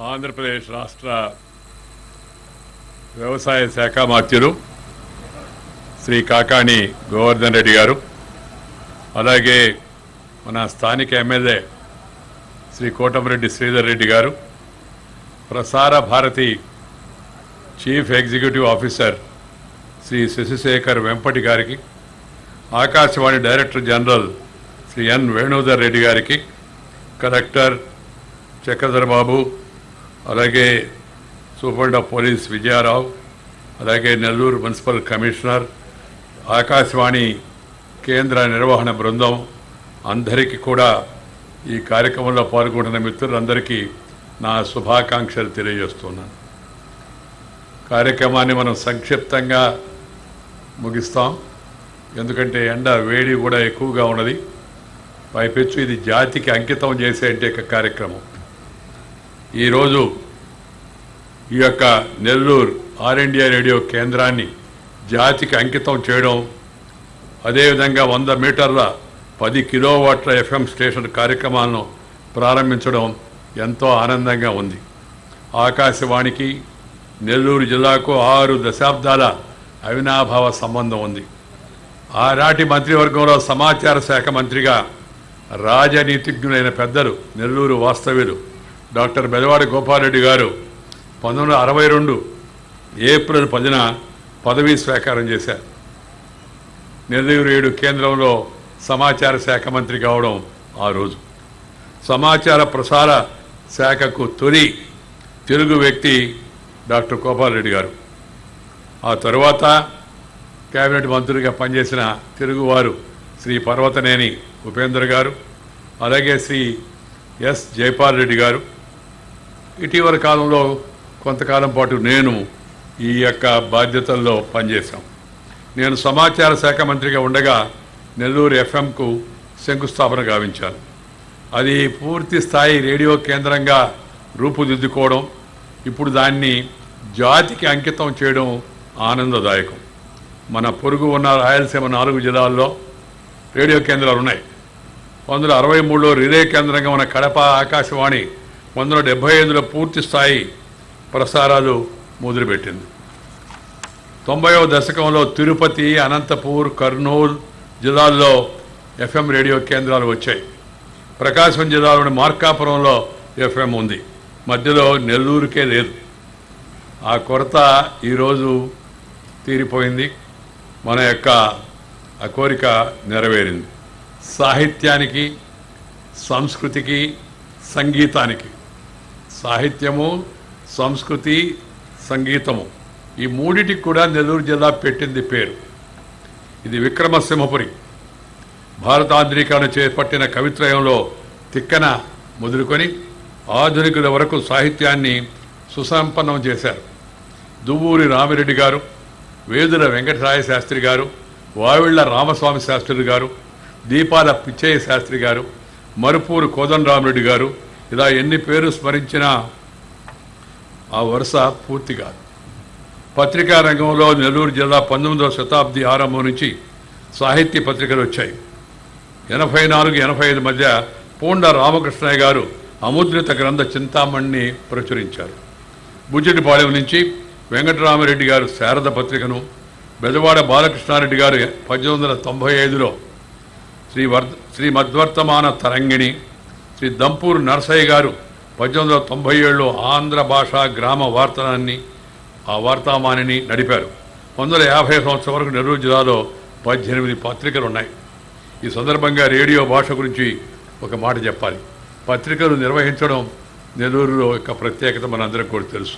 ఆంధ్రప్రదేశ్ రాష్ట్ర వ్యవసాయ శాఖ మాత్యులు శ్రీ కాకాణి గోవర్ధన్ రెడ్డి గారు అలాగే మన స్థానిక ఎమ్మెల్యే శ్రీ కోటమిరెడ్డి శ్రీధర్ రెడ్డి గారు Prasar Bharati chief executive officer Shri Shashi Shekhar Vempati గారికి Akashvani director general Shri N Venudhar Reddy గారికి కలెక్టర్ చక్రధర్ బాబు అలాగే సూపరింట్ ఆఫ్ పోలీస్ విజయారావు అలాగే నెల్లూరు మున్సిపల్ కమిషనర్ ఆకాశవాణి కేంద్ర నిర్వహణ బృందం అందరికీ కూడా ఈ కార్యక్రమంలో పాల్గొంటున్న మిత్రులందరికీ నా శుభాకాంక్షలు తెలియజేస్తున్నాను కార్యక్రమాన్ని మనం సంక్షిప్తంగా ముగిస్తాం ఎందుకంటే ఎండ వేడి కూడా ఎక్కువగా ఉన్నది పైపెచ్చు ఇది జాతికి అంకితం చేసే ఒక కార్యక్రమం ఈరోజు ఈ యొక్క నెల్లూరు ఆల్ ఇండియా రేడియో కేంద్రాన్ని జాతికి అంకితం చేయడం అదేవిధంగా వంద మీటర్ల పది కిలోవాట్ల ఎఫ్ఎం స్టేషన్ కార్యక్రమాలను ప్రారంభించడం ఎంతో ఆనందంగా ఉంది ఆకాశవాణికి నెల్లూరు జిల్లాకు ఆరు దశాబ్దాల అవినాభావ సంబంధం ఉంది ఆనాటి మంత్రివర్గంలో సమాచార శాఖ మంత్రిగా రాజనీతిజ్ఞులైన పెద్దలు నెల్లూరు వాస్తవ్యులు డాక్టర్ బెదవాడ గోపాలరెడ్డి గారు పంతొమ్మిది వందల అరవై రెండు ఏప్రిల్ పదిన పదవీ స్వీకారం చేశారు నెల్లూరు ఏడు కేంద్రంలో సమాచార శాఖ మంత్రి కావడం ఆ రోజు సమాచార ప్రసార శాఖకు తొలి తెలుగు వ్యక్తి డాక్టర్ గోపాలరెడ్డి గారు ఆ తరువాత కేబినెట్ మంత్రులుగా పనిచేసిన తెలుగువారు శ్రీ పర్వతనేని ఉపేందర్ గారు అలాగే శ్రీ ఎస్ జైపాల్ రెడ్డి గారు ఇటీవల కాలంలో కొంతకాలం పాటు నేను ఈ యొక్క బాధ్యతల్లో పనిచేశాం నేను సమాచార శాఖ మంత్రిగా ఉండగా నెల్లూరు ఎఫ్ఎంకు శంకుస్థాపన గావించాను అది పూర్తి స్థాయి రేడియో కేంద్రంగా రూపుదిద్దుకోవడం ఇప్పుడు దాన్ని జాతికి అంకితం చేయడం ఆనందదాయకం మన పొరుగు ఉన్న రాయలసీమ నాలుగు జిల్లాల్లో రేడియో కేంద్రాలు ఉన్నాయి వందల అరవై మూడులో రిలే కేంద్రంగా ఉన్న కడప ఆకాశవాణి వందల డెబ్బై ఐదులో పూర్తి స్థాయి ప్రసారాలు మొదలుపెట్టింది తొంభైవ దశకంలో తిరుపతి అనంతపూర్ కర్నూలు జిల్లాల్లో ఎఫ్ఎం రేడియో కేంద్రాలు వచ్చాయి ప్రకాశం జిల్లాలోని మార్కాపురంలో ఎఫ్ఎం ఉంది మధ్యలో నెల్లూరుకే లేదు ఆ కొరత ఈరోజు తీరిపోయింది మన యొక్క ఆ కోరిక నెరవేరింది సాహిత్యానికి సంస్కృతికి సంగీతానికి సాహిత్యము సంస్కృతి సంగీతము ఈ మూడిటికి కూడా నెల్లూరు జిల్లా పెట్టింది పేరు ఇది విక్రమసింహపురి భారతాంధ్రీకరణ చేపట్టిన కవిత్రయంలో తిక్కన మొదలుకొని ఆధునికుల వరకు సాహిత్యాన్ని సుసంపన్నం చేశారు దువ్వూరి రామిరెడ్డి గారు వేదుల వెంకటరాయ శాస్త్రి గారు వావిళ్ల రామస్వామి శాస్త్రి గారు దీపాల పిచ్చయ్య శాస్త్రి గారు మరుపూరు కోదండరామరెడ్డి గారు ఇలా ఎన్ని పేరు స్మరించినా ఆ వరుస పూర్తి కాదు పత్రికా రంగంలో నెల్లూరు జిల్లా పంతొమ్మిదవ శతాబ్ది ఆరంభం నుంచి సాహిత్య పత్రికలు వచ్చాయి ఎనభై నాలుగు ఎనభై ఐదు మధ్య పూండ రామకృష్ణయ్య గారు అముద్రిత గ్రంథ చింతామణిని ప్రచురించారు బుజ్జటిపాళెం నుంచి వెంకటరామరెడ్డి గారు శారద పత్రికను బెదవాడ బాలకృష్ణారెడ్డి గారు పద్దెనిమిది వందల తొంభై ఐదులో శ్రీ వర్ శ్రీ మధ్వర్తమాన తరంగిణి శ్రీ దంపూరు నరసయ్య గారు పద్దెనిమిది వందల తొంభై ఏడులో ఆంధ్ర భాషా గ్రామ వార్తనాన్ని ఆ వార్తామానిని నడిపారు వందల యాభై సంవత్సరం వరకు నెల్లూరు జిల్లాలో పద్దెనిమిది పత్రికలు ఉన్నాయి ఈ సందర్భంగా రేడియో భాష గురించి ఒక మాట చెప్పాలి పత్రికలు నిర్వహించడం నెల్లూరులో యొక్క ప్రత్యేకత మనందరికీ కూడా తెలుసు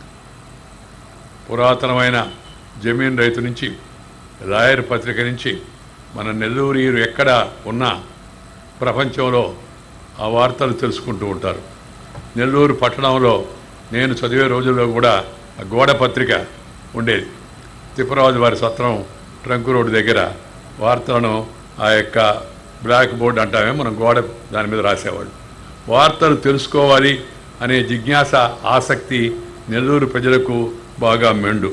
పురాతనమైన జమీన్ రైతు నుంచి లాయర్ పత్రిక నుంచి మన నెల్లూరు ఎక్కడ ఉన్నా ప్రపంచంలో ఆ వార్తలు తెలుసుకుంటూ ఉంటారు నెల్లూరు పట్టణంలో నేను చదివే రోజుల్లో కూడా ఆ గోడ పత్రిక ఉండేది తిప్పరాజు వారి సత్రం ట్రంక్ రోడ్డు దగ్గర వార్తలను ఆ యొక్క బ్లాక్ బోర్డ్ అంటామే మనం గోడ దాని మీద రాసేవాళ్ళు వార్తలు తెలుసుకోవాలి అనే జిజ్ఞాస ఆసక్తి నెల్లూరు ప్రజలకు బాగా మెండు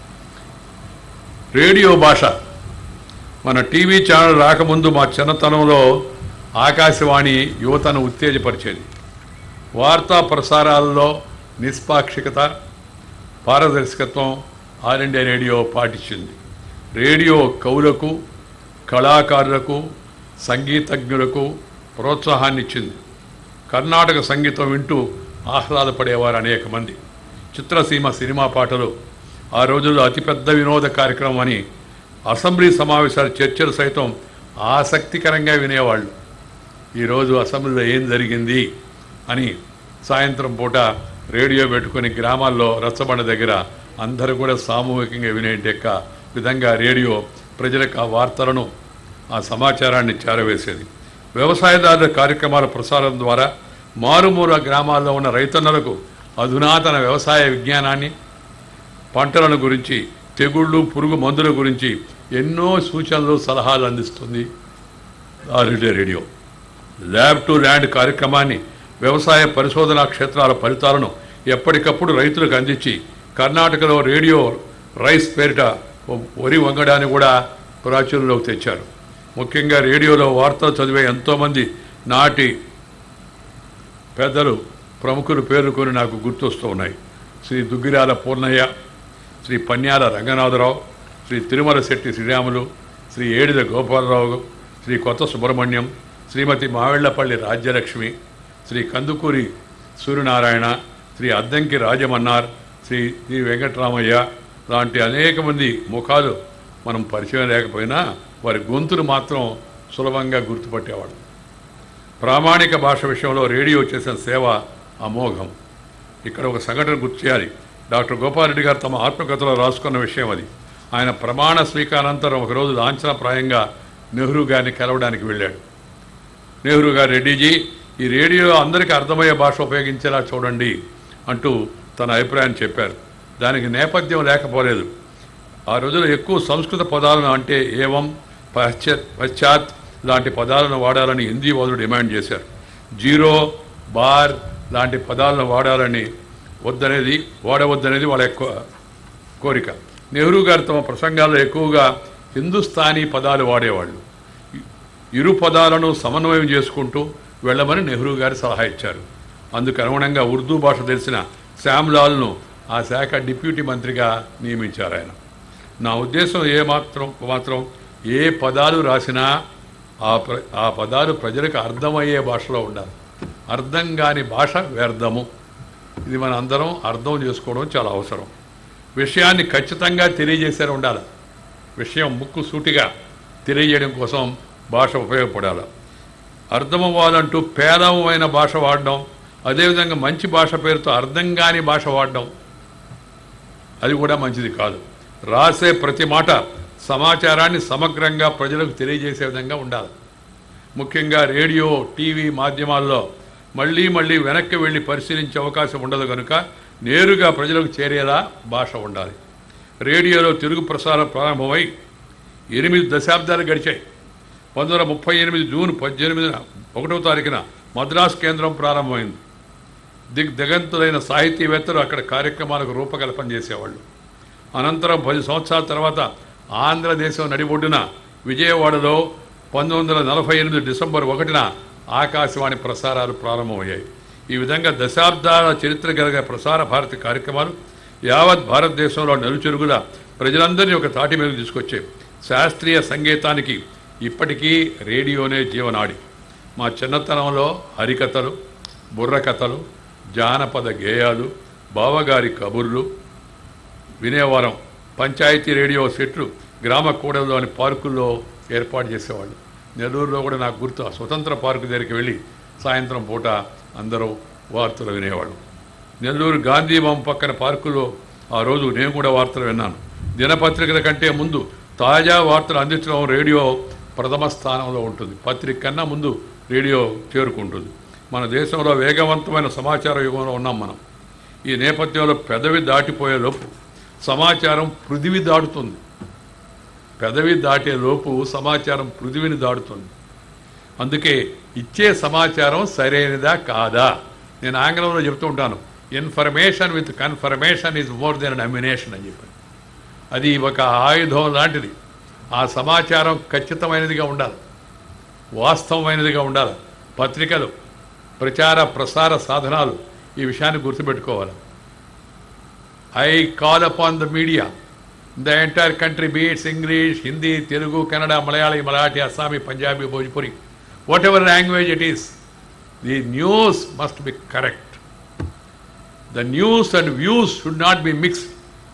రేడియో భాష మన టీవీ ఛానల్ రాకముందు మా చిన్నతనంలో ఆకాశవాణి యువతను ఉత్తేజపరిచేది వార్తా ప్రసారాల్లో నిష్పాక్షికత పారదర్శకత్వం ఆల్ ఇండియా రేడియో పాటించింది రేడియో కవులకు కళాకారులకు సంగీతజ్ఞులకు ప్రోత్సాహాన్ని ఇచ్చింది కర్ణాటక సంగీతం వింటూ ఆహ్లాదపడేవారు అనేక మంది చిత్రసీమ సినిమా పాటలు ఆ రోజుల్లో అతిపెద్ద వినోద కార్యక్రమం అని అసెంబ్లీ సమావేశాల చర్చలు సైతం ఆసక్తికరంగా వినేవాళ్ళు ఈరోజు అసెంబ్లీలో ఏం జరిగింది అని సాయంత్రం పూట రేడియో పెట్టుకొని గ్రామాల్లో రచ్చబండ దగ్గర అందరూ కూడా సామూహికంగా వినేటెక్క విధంగా రేడియో ప్రజలకు ఆ వార్తలను ఆ సమాచారాన్ని చేరవేసేది వ్యవసాయదారుల కార్యక్రమాల ప్రసారం ద్వారా మారుమూల గ్రామాల్లో ఉన్న రైతన్నలకు అధునాతన వ్యవసాయ విజ్ఞానాన్ని పంటలను గురించి తెగుళ్ళు పురుగు మందుల గురించి ఎన్నో సూచనలు సలహాలు అందిస్తుంది all India radio lab to land కార్యక్రమాన్ని వ్యవసాయ పరిశోధనా క్షేత్రాల ఫలితాలను ఎప్పటికప్పుడు రైతులకు అందించి కర్ణాటకలో రేడియో రైస్ పేరిట వరి వంగడాన్ని కూడా ప్రాచుర్యంలోకి తెచ్చారు ముఖ్యంగా రేడియోలో వార్తలు చదివే ఎంతోమంది నాటి పెద్దలు ప్రముఖులు పేర్కొని నాకు గుర్తొస్తూ ఉన్నాయి శ్రీ దుగ్గిరాల పూర్ణయ్య శ్రీ పన్యాల రంగనాథరావు శ్రీ తిరుమల శెట్టి శ్రీరాములు శ్రీ ఏడిద గోపాలరావు శ్రీ కొత్త సుబ్రహ్మణ్యం శ్రీమతి మావెళ్లపల్లి రాజ్యలక్ష్మి శ్రీ కందుకూరి సూర్యనారాయణ శ్రీ అద్దంకి రాజమన్నార్ శ్రీ శ్రీ వెంకటరామయ్య లాంటి అనేక మంది ముఖాలు మనం పరిచయం లేకపోయినా వారి గొంతులు మాత్రం సులభంగా గుర్తుపట్టేవాడు ప్రామాణిక భాష విషయంలో రేడియో చేసిన సేవ అమోఘం ఇక్కడ ఒక సంఘటన గుర్తు చేయాలి డాక్టర్ గోపాలరెడ్డి గారు తమ ఆత్మకథలో రాసుకున్న విషయం అది ఆయన ప్రమాణ స్వీకారానంతరం ఒకరోజు లాంఛనప్రాయంగా నెహ్రూ గారిని కలవడానికి వెళ్ళాడు నెహ్రూ గారు రెడ్డిజీ ఈ రేడియో అందరికీ అర్థమయ్యే భాష ఉపయోగించేలా చూడండి అంటూ తన అభిప్రాయాన్ని చెప్పారు దానికి నేపథ్యం లేకపోలేదు ఆ రోజుల్లో ఎక్కువ సంస్కృత పదాలను అంటే ఏవం పశ్చాత్ పశ్చాత్ లాంటి పదాలను వాడాలని హిందీ వాళ్ళు డిమాండ్ చేశారు జీరో బార్ లాంటి పదాలను వాడాలని వద్దనేది వాడవద్దనేది వాళ్ళ ఎక్కువ కోరిక నెహ్రూ గారు తమ ప్రసంగాల్లో ఎక్కువగా హిందుస్థానీ పదాలు వాడేవాళ్ళు ఇరు పదాలను సమన్వయం చేసుకుంటూ వెళ్ళమని నెహ్రూ గారు సలహా ఇచ్చారు అందుకు అనుగుణంగా ఉర్దూ భాష తెలిసిన శ్యామ్లాల్ను ఆ శాఖ డిప్యూటీ మంత్రిగా నియమించారు ఆయన నా ఉద్దేశం ఏ మాత్రం మాత్రం ఏ పదాలు రాసినా ఆ ప్ర ఆ పదాలు ప్రజలకు అర్థమయ్యే భాషలో ఉండాలి అర్థం కాని భాష వ్యర్థము ఇది మన అందరం అర్థం చేసుకోవడం చాలా అవసరం విషయాన్ని ఖచ్చితంగా తెలియజేసే ఉండాలి విషయం ముక్కు సూటిగా తెలియజేయడం కోసం భాష ఉపయోగపడాలి అర్థమవ్వాలంటూ పేదమైన భాష వాడడం అదేవిధంగా మంచి భాష పేరుతో అర్థం కాని భాష వాడడం అది కూడా మంచిది కాదు రాసే ప్రతి మాట సమాచారాన్ని సమగ్రంగా ప్రజలకు తెలియజేసే విధంగా ఉండాలి ముఖ్యంగా రేడియో టీవీ మాధ్యమాల్లో మళ్ళీ మళ్ళీ వెనక్కి వెళ్ళి పరిశీలించే అవకాశం ఉండదు కనుక నేరుగా ప్రజలకు చేరేలా భాష ఉండాలి రేడియోలో తెలుగు ప్రసారం ప్రారంభమై ఎనిమిది దశాబ్దాలు గడిచాయి పంతొమ్మిది వందల ముప్పై ఎనిమిది జూన్ పద్దెనిమిదిన ఒకటో తారీఖున మద్రాసు కేంద్రం ప్రారంభమైంది దిగ్ దిగంతులైన సాహితీవేత్తలు అక్కడ కార్యక్రమాలకు రూపకల్పన చేసేవాళ్ళు అనంతరం పది సంవత్సరాల తర్వాత ఆంధ్రదేశం నడిబొడ్డున విజయవాడలో పంతొమ్మిది వందల నలభై ఎనిమిది డిసెంబర్ ఒకటిన ఆకాశవాణి ప్రసారాలు ప్రారంభమయ్యాయి ఈ విధంగా దశాబ్దాల చరిత్ర కలిగిన ప్రసార భారతి కార్యక్రమాలు యావత్ భారతదేశంలో నలుచెరుగుల ప్రజలందరినీ ఒక తాటి మీద తీసుకొచ్చాయి శాస్త్రీయ సంగీతానికి ఇప్పటికీ రేడియోనే జీవనాడి మా చిన్నతనంలో హరికథలు బుర్రకథలు జానపద గేయాలు బావగారి కబుర్లు వినేవారం పంచాయతీ రేడియో సెట్లు గ్రామ కూడలోని పార్కుల్లో ఏర్పాటు చేసేవాళ్ళు నెల్లూరులో కూడా నాకు గుర్తు ఆ స్వతంత్ర పార్కు దగ్గరికి వెళ్ళి సాయంత్రం పూట అందరూ వార్తలు వినేవాళ్ళు నెల్లూరు గాంధీ బొమ్మ పక్కన పార్కులో ఆ రోజు నేను కూడా వార్తలు విన్నాను దినపత్రికల కంటే ముందు తాజా వార్తలు అందించడం రేడియో ప్రథమ స్థానంలో ఉంటుంది పత్రిక కన్నా ముందు రేడియో చేరుకుంటుంది మన దేశంలో వేగవంతమైన సమాచార యుగంలో ఉన్నాం మనం ఈ నేపథ్యంలో పెదవి దాటిపోయే లోపు సమాచారం పృథివి దాటుతుంది పెదవి దాటే లోపు సమాచారం పృథివిని దాటుతుంది అందుకే ఇచ్చే సమాచారం సరైనదా కాదా నేను ఆంగ్లంలో చెప్తూ ఉంటాను information with confirmation is more than ammunition అని చెప్పాను అది ఒక ఆయుధం లాంటిది ఆ సమాచారం ఖచ్చితమైనదిగా ఉండాలి వాస్తవమైనదిగా ఉండాలి పత్రికలు ప్రచార ప్రసార సాధనాలు ఈ విషయాన్ని గుర్తుపెట్టుకోవాలి I call upon the media the entire country beats English Hindi Telugu Kannada Malayali Marathi Assamese Punjabi Bhojpuri whatever language it is the news must be correct the news and views should not be mixed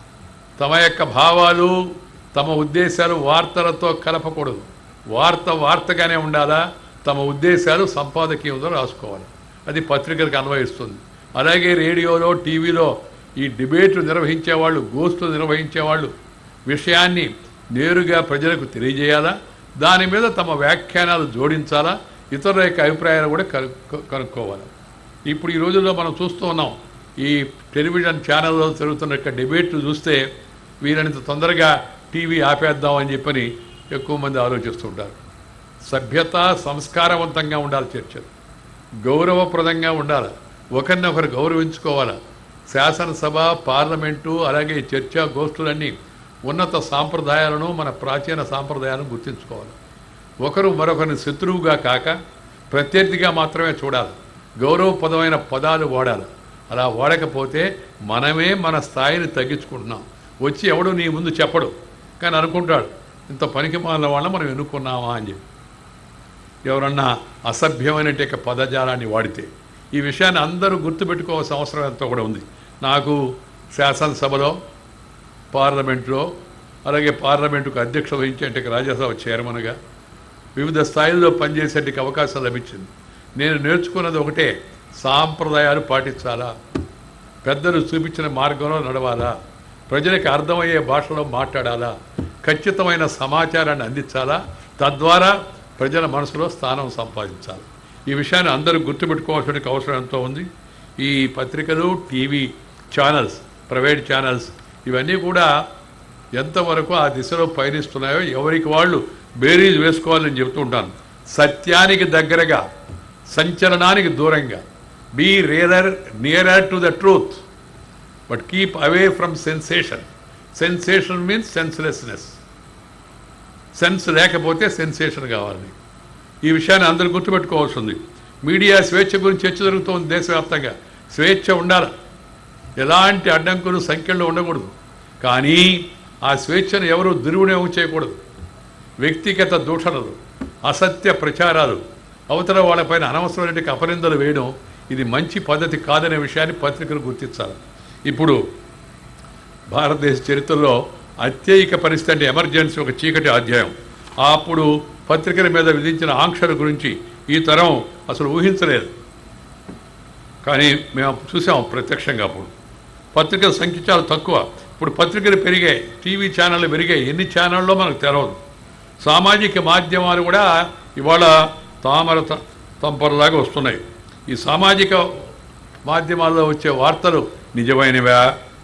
తమ యొక్క భావాలు తమ ఉద్దేశాలు వార్తలతో కలపకూడదు వార్త వార్తగానే ఉండాలా తమ ఉద్దేశాలు సంపాదకీయంలో రాసుకోవాలి అది పత్రికలకు అన్వయిస్తుంది అలాగే రేడియోలో టీవీలో ఈ డిబేట్లు నిర్వహించేవాళ్ళు గోష్ఠులు నిర్వహించేవాళ్ళు విషయాన్ని నేరుగా ప్రజలకు తెలియజేయాలా దాని మీద తమ వ్యాఖ్యానాలు జోడించాలా ఇతరుల యొక్క అభిప్రాయాలు కూడా కనుక్కో కనుక్కోవాలి ఇప్పుడు ఈ రోజుల్లో మనం చూస్తూ ఉన్నాం ఈ టెలివిజన్ ఛానల్లో జరుగుతున్న యొక్క డిబేట్లు చూస్తే వీళ్ళని తొందరగా టీవీ ఆపేద్దాం అని చెప్పని ఎక్కువ మంది ఆలోచిస్తుంటారు సభ్యత సంస్కారవంతంగా ఉండాలి చర్చలు గౌరవప్రదంగా ఉండాలి ఒకరినొకరు గౌరవించుకోవాలి శాసనసభ పార్లమెంటు అలాగే ఈ చర్చా గోష్ఠులన్నీ ఉన్నత సాంప్రదాయాలను మన ప్రాచీన సాంప్రదాయాలను గుర్తుంచుకోవాలి ఒకరు మరొకరిని శత్రువుగా కాక ప్రత్యర్థిగా మాత్రమే చూడాలి గౌరవపదమైన పదాలు వాడాలి అలా వాడకపోతే మనమే మన స్థాయిని తగ్గించుకుంటున్నాం వచ్చి ఎవడు నీ ముందు చెప్పడు కానీ అనుకుంటాడు ఇంత పనికి మాలిన వాళ్ళని మనం ఎన్నుకున్నామా అని చెప్పి ఎవరన్నా అసభ్యమైనటువంటి పదజాలాన్ని వాడితే ఈ విషయాన్ని అందరూ గుర్తుపెట్టుకోవాల్సిన అవసరం ఎంతో కూడా ఉంది నాకు శాసనసభలో పార్లమెంట్లో అలాగే పార్లమెంటుకు అధ్యక్ష వహించేందుకు రాజ్యసభ చైర్మన్గా వివిధ స్థాయిల్లో పనిచేసేందుకు అవకాశం లభించింది నేను నేర్చుకున్నది ఒకటే సాంప్రదాయాలు పాటించాలా పెద్దలు చూపించిన మార్గంలో నడవాలా ప్రజలకు అర్థమయ్యే భాషలో మాట్లాడాలా ఖచ్చితమైన సమాచారాన్ని అందించాలా తద్వారా ప్రజల మనసులో స్థానం సంపాదించాలి ఈ విషయాన్ని అందరూ గుర్తుపెట్టుకోవాల్సిన అవసరం ఎంతో ఉంది ఈ పత్రికలు టీవీ ఛానల్స్ ప్రైవేట్ ఛానల్స్ ఇవన్నీ కూడా ఎంతవరకు ఆ దిశలో పయనిస్తున్నాయో ఎవరికి వాళ్ళు బేరీజ్ వేసుకోవాలని చెబుతూ ఉంటాను సత్యానికి దగ్గరగా సంచలనానికి దూరంగా be rather nearer to the truth but keep away from sensation sensation means senselessness sense లేకపోతే సెన్సేషన్ కావాలి ఈ విషయాన్ని అందరూ గుర్తుపెట్టుకోవాల్సి ఉంది మీడియా స్వేచ్ఛ గురించి చర్చ జరుగుతోంది దేశవ్యాప్తంగా స్వేచ్ఛ ఉండాలి ఎలాంటి అడ్డంకులు సంఖ్యలో ఉండకూడదు కానీ ఆ స్వేచ్ఛను ఎవరు దుర్వినియోగం చేయకూడదు వ్యక్తిగత దూషణలు అసత్య ప్రచారాలు అవతల వాళ్ళపైన అనవసరమైన అపనిందలు వేయడం ఇది మంచి పద్ధతి కాదనే విషయాన్ని పత్రికలు గుర్తించాలి ఇప్పుడు భారతదేశ చరిత్రలో అత్యయిక పరిస్థితి అంటే ఎమర్జెన్సీ ఒక చీకటి అధ్యాయం అప్పుడు పత్రికల మీద విధించిన ఆంక్షల గురించి ఈ తరం అసలు ఊహించలేదు కానీ మేము చూసాం ప్రత్యక్షంగా అప్పుడు పత్రికల సంఖ్య చాలా తక్కువ ఇప్పుడు పత్రికలు పెరిగాయి టీవీ ఛానళ్ళు పెరిగాయి ఎన్ని ఛానళ్ళలో మనకు తెలవదు సామాజిక మాధ్యమాలు కూడా ఇవాళ తామర త- తంపరలాగా వస్తున్నాయి ఈ సామాజిక మాధ్యమాల్లో వచ్చే వార్తలు నిజమైనవా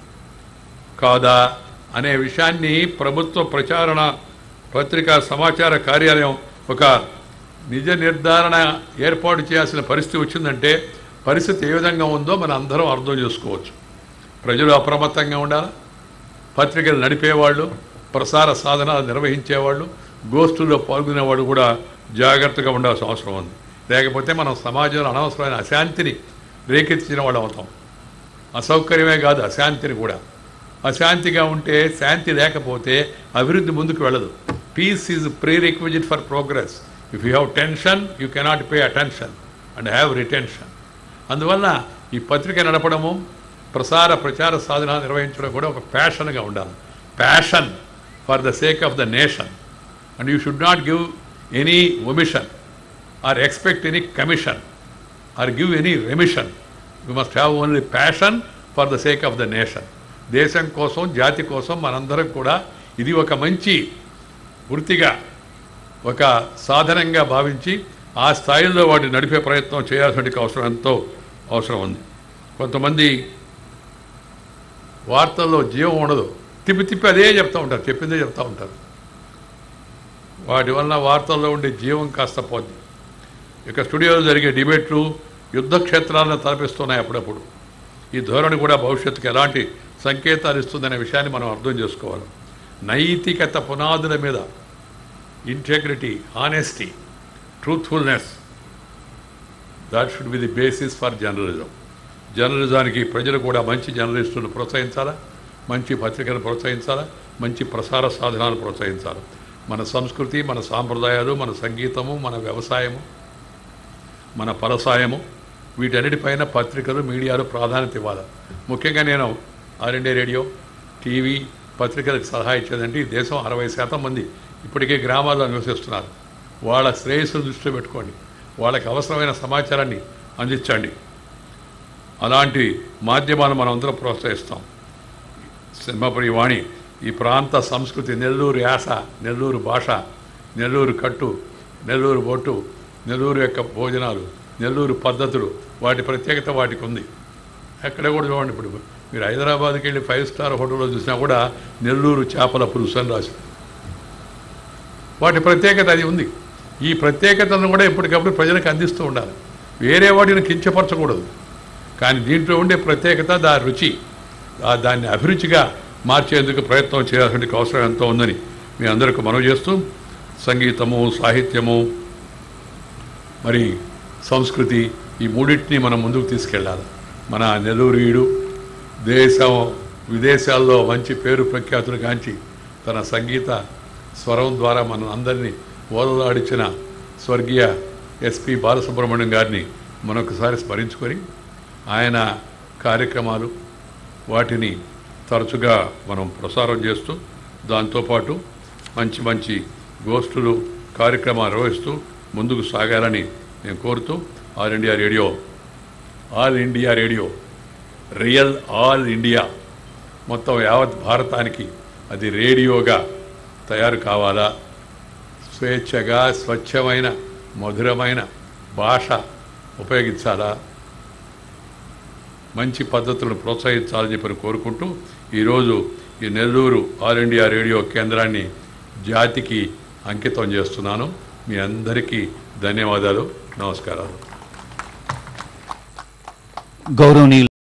కాదా అనే విషయాన్ని ప్రభుత్వ ప్రచారణ పత్రికా సమాచార కార్యాలయం ఒక నిజ నిర్ధారణ ఏర్పాటు చేయాల్సిన పరిస్థితి వచ్చిందంటే పరిస్థితి ఏ విధంగా ఉందో మనం అందరం అర్థం చేసుకోవచ్చు ప్రజలు అప్రమత్తంగా ఉండాలి పత్రికలు నడిపేవాళ్ళు ప్రసార సాధనాలు నిర్వహించేవాళ్ళు గోష్ఠుల్లో పాల్గొనేవాళ్ళు కూడా జాగ్రత్తగా ఉండాల్సిన అవసరం ఉంది లేకపోతే మనం సమాజంలో అనవసరమైన అశాంతిని రేకెత్తించిన వాళ్ళు అవుతాం అసౌకర్యమే కాదు అశాంతిని కూడా అశాంతిగా ఉంటే శాంతి లేకపోతే అభివృద్ధి ముందుకు వెళ్ళదు peace is prerequisite for progress if you have tension you cannot pay attention and have retention అందువల్ల ఈ పత్రిక నడపడము ప్రసార ప్రచార సాధనాలు నిర్వహించడం కూడా ఒక ప్యాషన్గా ఉండాలి passion for the sake of the nation and you should not give any omission or expect any commission or give any remission you must have only passion for the sake of the nation దేశం కోసం జాతి కోసం మనందరం కూడా ఇది ఒక మంచి వృత్తిగా ఒక సాధనంగా భావించి ఆ స్థాయిలో వాటిని నడిపే ప్రయత్నం చేయాల్సిన అవసరం ఎంతో అవసరం ఉంది కొంతమంది వార్తల్లో జీవం ఉండదు తిప్పి తిప్పి అదే చెప్తూ ఉంటారు చెప్పిందే చెప్తూ ఉంటారు వాటి వలన వార్తల్లో ఉండే జీవం కాస్త పోద్ది ఇక స్టూడియోలో జరిగే డిబేట్లు యుద్ధ క్షేత్రాలను తలపిస్తున్నాయి అప్పుడప్పుడు ఈ ధోరణి కూడా భవిష్యత్తుకు ఎలాంటి సంకేతాలు ఇస్తుందనే విషయాన్ని మనం అర్థం చేసుకోవాలి నైతికత పునాదుల మీద integrity honesty truthfulness that should be the basis for journalism జర్నలిజానికి ప్రజలు కూడా మంచి జర్నలిస్టులను ప్రోత్సహించాలా మంచి పత్రికను ప్రోత్సహించాలా మంచి ప్రసార సాధనాలు ప్రోత్సహించాలి మన సంస్కృతి మన సాంప్రదాయాలు మన సంగీతము మన వ్యవసాయము మన పరసాయము వీటన్నిటిపైన పత్రికలు మీడియాలు ప్రాధాన్యత ఇవ్వాలి ముఖ్యంగా నేను ఆల్ ఇండియా రేడియో టీవీ పత్రికలకు సలహా ఇచ్చేదంటే ఈ దేశం అరవై శాతం మంది ఇప్పటికే గ్రామాల్లో నివసిస్తున్నారు వాళ్ళ శ్రేయస్సును దృష్టిలో పెట్టుకోండి వాళ్ళకి అవసరమైన సమాచారాన్ని అందించండి అలాంటి మాధ్యమాలు మనం అందరం ప్రోత్సహిస్తాం సింహపురి వాణి ఈ ప్రాంత సంస్కృతి నెల్లూరు యాస నెల్లూరు భాష నెల్లూరు కట్టు నెల్లూరు బొట్టు నెల్లూరు యొక్క భోజనాలు నెల్లూరు పద్ధతులు వాటి ప్రత్యేకత వాటికి ఉంది ఎక్కడ కూడా చూడండి ఇప్పుడు మీరు హైదరాబాద్కి వెళ్ళి ఫైవ్ స్టార్ హోటల్లో చూసినా కూడా నెల్లూరు చేపల పులుసు అని రాసి వాటి ప్రత్యేకత అది ఉంది ఈ ప్రత్యేకతను కూడా ఎప్పటికప్పుడు ప్రజలకు అందిస్తూ ఉండాలి వేరే వాటిని కించపరచకూడదు కానీ దీంట్లో ఉండే ప్రత్యేకత దా రుచి ఆ దాన్ని అభిరుచిగా మార్చేందుకు ప్రయత్నం చేయాల్సిన అవసరం ఎంతో ఉందని మీ అందరికీ మనవి చేస్తూ సంగీతము సాహిత్యము మరి సంస్కృతి ఈ మూడింటిని మనం ముందుకు తీసుకెళ్ళాలి మన నెల్లూరీయుడు దేశం విదేశాల్లో మంచి పేరు ప్రఖ్యాతులు గాంచి తన సంగీత స్వరం ద్వారా మన అందరినీ ఓలలాడించిన స్వర్గీయ ఎస్పి బాలసుబ్రహ్మణ్యం గారిని మరొకసారి స్మరించుకొని ఆయన కార్యక్రమాలు వాటిని తరచుగా మనం ప్రసారం చేస్తూ దాంతోపాటు మంచి మంచి గోష్ఠులు కార్యక్రమాలు నిర్వహిస్తూ ముందుకు సాగాలని నేను కోరుతూ all India radio all India radio real all India మొత్తం యావత్ భారతానికి అది రేడియోగా తయారు కావాలా స్వేచ్ఛగా స్వచ్ఛమైన మధురమైన భాష ఉపయోగించాలా మంచి పద్ధతులను ప్రోత్సహించాలని చెప్పి కోరుకుంటూ ఈరోజు ఈ నెల్లూరు ఆల్ ఇండియా రేడియో కేంద్రాన్ని జాతికి అంకితం చేస్తున్నాను మీ అందరికీ ధన్యవాదాలు నమస్కారాలు గౌరవనీయులు